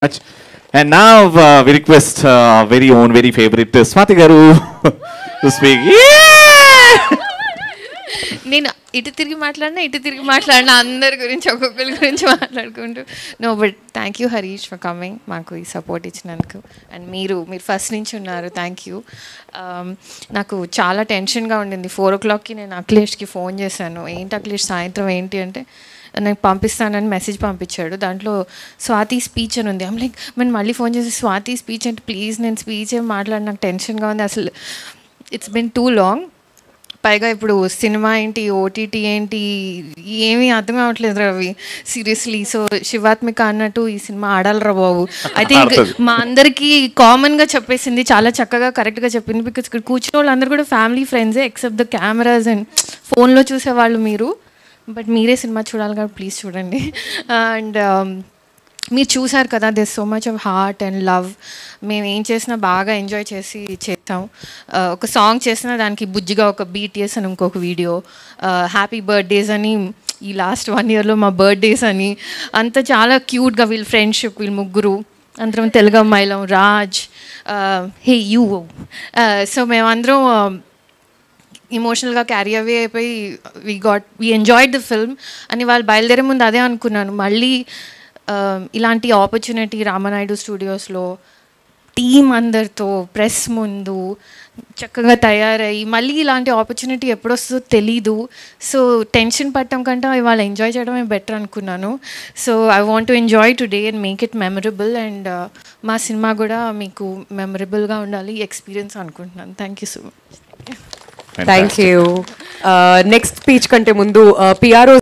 much. And now uh, we request uh, very own, very favorite uh, Swati Garu to speak. Yeah! నేను ఇటు తిరిగి మాట్లాడినా ఇటు తిరిగి మాట్లాడినా అందరి గురించి ఒక్కొక్కరి గురించి మాట్లాడుకుంటూ no but thank you Harish for coming మాకు ఈ సపోర్ట్ ఇచ్చినందుకు అండ్ మీరు మీరు ఫస్ట్ నుంచి ఉన్నారు థ్యాంక్ యూ నాకు చాలా టెన్షన్గా ఉండింది ఫోర్ ఓ క్లాక్కి నేను అఖిలేష్కి ఫోన్ చేశాను ఏంటి అఖిలేష్ సాయంత్రం ఏంటి అంటే నాకు పంపిస్తానని మెసేజ్ పంపించాడు దాంట్లో స్వాతి స్పీచ్ అని ఉంది ఐమ్ లైక్ మనం మళ్ళీ ఫోన్ చేసి స్వాతి స్పీచ్ అంటే ప్లీజ్ నేను స్పీచ్ ఏం మాట్లాడి నాకు టెన్షన్గా ఉంది అసలు ఇట్స్ బిన్ టూ లాంగ్ పైగా ఇప్పుడు సినిమా ఏంటి ఓటీటీ ఏంటి ఏమీ అర్థం కావట్లేదు రవి సీరియస్లీ సో శివాత్మిక అన్నట్టు ఈ సినిమా ఆడాలరా బాబు ఐ థింక్ ఆడుతుంది. మా అందరికీ కామన్గా చెప్పేసింది చాలా చక్కగా కరెక్ట్గా చెప్పింది బికాస్ ఇక్కడ కూర్చున్న వాళ్ళందరూ కూడా ఫ్యామిలీ ఫ్రెండ్సే ఎక్సెప్ట్ ద కెమెరాస్ అండ్ ఫోన్లో చూసేవాళ్ళు మీరు బట్ మీరే సినిమా చూడాలి కాబట్టి ప్లీజ్ చూడండి అండ్ మీరు చూసారు కదా this so much of heart and love మేము ఏం చేసినా బాగా ఎంజాయ్ చేసి చేస్తాం Uh, ఒక సాంగ్ చేసినా దానికి బుజ్జిగా ఒక బీటీఎస్ అని ఇంకొక వీడియో హ్యాపీ బర్త్డేస్ అని ఈ లాస్ట్ వన్ ఇయర్లో మా బర్త్డేస్ అని అంత చాలా క్యూట్గా వీళ్ళ ఫ్రెండ్షిప్ వీళ్ళు ముగ్గురు అందరం తెలుగు అమ్మాయిలం రాజ్ హే యూ సో మేమందరం uh, ఇమోషనల్గా క్యారీ అవే అయిపోయి we got we enjoyed the film అని వాళ్ళు బయలుదేరే ముందు అదే అనుకున్నాను మళ్ళీ ఆ, ఇలాంటి ఆపర్చునిటీ రామనాయుడు స్టూడియోస్లో టీం అందరితో ప్రెస్ ముందు చక్కగా తయారయ్యి మళ్ళీ ఇలాంటి ఆపర్చునిటీ ఎప్పుడొస్తుందో తెలీదు సో టెన్షన్ పట్టడం కంటే ఇవాళ ఎంజాయ్ చేయడమే బెటర్ అనుకున్నాను so I want to enjoy today and make it memorable and మా సినిమా కూడా మీకు మెమరబుల్గా ఉండాలి ఎక్స్పీరియన్స్ అనుకుంటున్నాను thank you so much thank you next speech కంటే ముందు పిఆర్ఓ